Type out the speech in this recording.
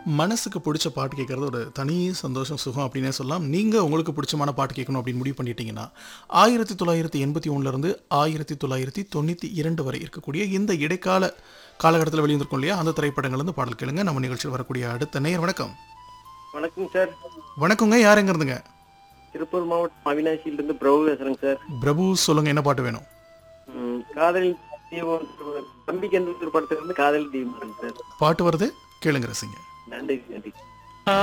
மனசுக்கு பிடிச்ச பாட்டு கேட்கறது ஒரு தனி சந்தோஷம் சுகம் அப்படின்னே சொல்லலாம் நீங்கள் உங்களுக்கு பிடிச்சமான பாட்டு கேட்கணும் அப்படின்னு முடிவு பண்ணிட்டீங்கன்னா ஆயிரத்தி தொள்ளாயிரத்தி எண்பத்தி ஒன்றுலேருந்து ஆயிரத்தி தொள்ளாயிரத்தி தொண்ணூற்றி இரண்டு வரை இருக்கக்கூடிய இந்த இடைக்கால காலகட்டத்தில் வெளியிருந்திருக்கும் இல்லையா அந்த திரைப்படங்கள்லேருந்து பாடல் கேளுங்க நம்ம நிகழ்ச்சியில் வரக்கூடிய அடுத்த நேயர் வணக்கம் வணக்கம் சார் வணக்கங்க யார் எங்க இருந்துங்க திருப்பூர் மாவட்டம் அவினாசியில இருந்து பிரபு பேசுறேங்க சார் பிரபு சொல்லுங்க என்ன பாட்டு வேணும் ம், காதல் தீபம் தம்பிக்கு எந்த ஒரு படத்துல இருந்து காதல் தீபம் சார் பாட்டு வருது கேளுங்க ரசிங்க நன்றி நன்றி